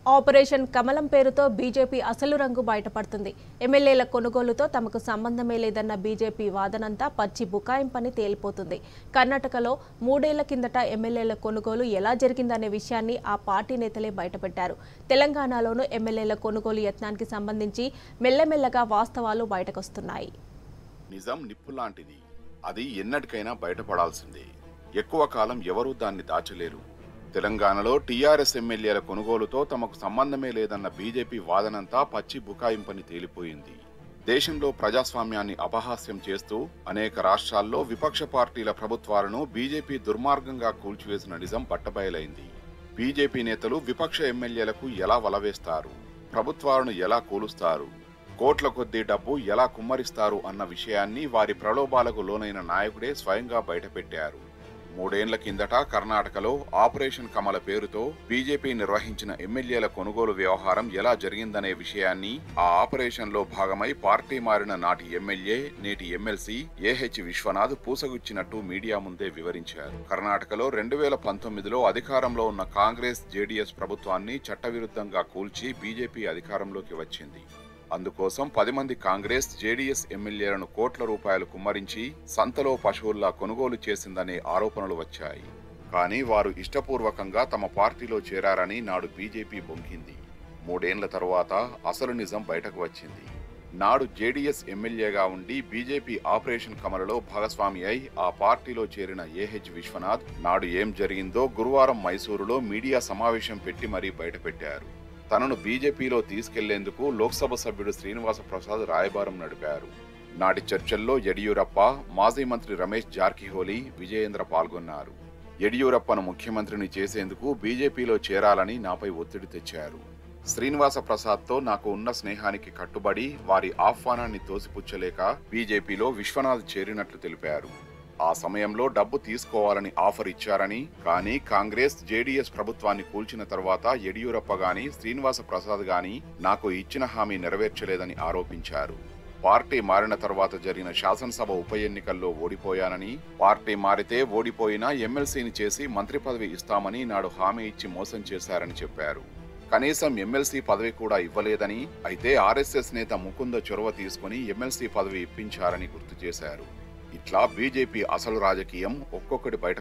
operation కమలం పేరుతో BJP అసలు రంగు బయటపడుతుంది ఎమ్మెల్యేల కొనుగోలుతో తమకు సంబంధమే లేదన్న బీజేపీ వాదనంతా పచ్చి బుకాయింపని తేలిపోతుంది కర్ణాటకలో మూడేళ్ల కిందట ఎమ్మెల్యేల కొనుగోలు ఎలా జరిగిందనే విషయాన్ని ఆ పార్టీ నేతలే బయటపెట్టారు తెలంగాణలోనూ ఎమ్మెల్యేల కొనుగోలు యత్నానికి సంబంధించి మెల్లమెల్లగా వాస్తవాలు బయటకొస్తున్నాయి నిజం నిప్పు లాంటిది అది ఎన్నటికైనా బయటపడాల్సిందే ఎక్కువ కాలం ఎవరూ దాన్ని దాచలేరు తెలంగాణలో టీఆర్ఎస్ ఎమ్మెల్యేల కొనుగోలుతో తమకు సంబంధమే లేదన్న బీజేపీ వాదనంతా పచ్చి బుకాయింపని తేలిపోయింది దేశంలో ప్రజాస్వామ్యాన్ని అపహాస్యం చేస్తూ అనేక రాష్ట్రాల్లో విపక్ష పార్టీల ప్రభుత్వాలను బీజేపీ దుర్మార్గంగా కూల్చివేసిన నిజం పట్టబయలైంది బీజేపీ నేతలు విపక్ష ఎమ్మెల్యేలకు ఎలా వలవేస్తారు ప్రభుత్వాలను ఎలా కూలుస్తారు కోట్ల కొద్దీ డబ్బు ఎలా కుమ్మరిస్తారు అన్న విషయాన్ని వారి ప్రలోభాలకు లోనైన నాయకుడే స్వయంగా బయటపెట్టారు మూడేండ్ల కిందట కర్ణాటకలో ఆపరేషన్ కమల పేరుతో బీజేపీ నిర్వహించిన ఎమ్మెల్యేల కొనుగోలు వ్యవహారం ఎలా జరిగిందనే విషయాన్ని ఆ ఆపరేషన్లో భాగమై పార్టీ మారిన నాటి ఎమ్మెల్యే నేటి ఎమ్మెల్సీ ఏహెచ్ విశ్వనాథ్ పూసగుచ్చినట్టు మీడియా ముందే వివరించారు కర్ణాటకలో రెండు వేల పంతొమ్మిదిలో అధికారంలో ఉన్న కాంగ్రెస్ జేడీఎస్ ప్రభుత్వాన్ని చట్టవిరుద్ధంగా కూల్చి బీజేపీ అధికారంలోకి వచ్చింది అందుకోసం పది మంది కాంగ్రెస్ జేడీఎస్ ఎమ్మెల్యేలను కోట్ల రూపాయలు కుమ్మరించి సంతలో పశువుల్లా కొనుగోలు చేసిందనే ఆరోపణలు వచ్చాయి కానీ వారు ఇష్టపూర్వకంగా తమ పార్టీలో చేరారని నాడు బీజేపీ బొంకింది మూడేండ్ల తరువాత అసలు నిజం బయటకు వచ్చింది నాడు జేడీఎస్ ఎమ్మెల్యేగా ఉండి బీజేపీ ఆపరేషన్ కమలలో భాగస్వామి అయి ఆ పార్టీలో చేరిన ఏహెచ్ విశ్వనాథ్ నాడు ఏం జరిగిందో గురువారం మైసూరులో మీడియా సమావేశం పెట్టి మరీ బయటపెట్టారు తనను బీజేపీలో తీసుకెళ్లేందుకు లోక్సభ సభ్యుడు శ్రీనివాస ప్రసాద్ రాయబారం నడిపారు నాటి చర్చల్లో యడియూరప్ప మాజీ మంత్రి రమేష్ జార్కిహోలీ విజయేంద్ర పాల్గొన్నారు యడియూరప్పను ముఖ్యమంత్రిని చేసేందుకు బీజేపీలో చేరాలని నాపై ఒత్తిడి తెచ్చారు శ్రీనివాస ప్రసాద్తో నాకు ఉన్న స్నేహానికి కట్టుబడి వారి ఆహ్వానాన్ని తోసిపుచ్చలేక బీజేపీలో విశ్వనాథ్ చేరినట్లు తెలిపారు ఆ సమయంలో డబ్బు తీసుకోవాలని ఆఫర్ ఇచ్చారని కానీ కాంగ్రెస్ జేడీఎస్ ప్రభుత్వాన్ని కూల్చిన తర్వాత యడియూరప్ప గాని శ్రీనివాస ప్రసాద్ గాని నాకు ఇచ్చిన హామీ నెరవేర్చలేదని ఆరోపించారు పార్టీ మారిన తర్వాత జరిగిన శాసనసభ ఉప ఎన్నికల్లో ఓడిపోయానని పార్టీ మారితే ఓడిపోయినా ఎమ్మెల్సీని చేసి మంత్రి పదవి ఇస్తామని నాడు హామీ ఇచ్చి మోసం చేశారని చెప్పారు కనీసం ఎమ్మెల్సీ పదవి కూడా ఇవ్వలేదని అయితే ఆర్ఎస్ఎస్ నేత ముకుంద చొరవ తీసుకుని ఎమ్మెల్సీ పదవి ఇప్పించారని గుర్తు చేశారు ఇట్లా బీజేపీ అసలు రాజకీయం ఒక్కొక్కటి బయట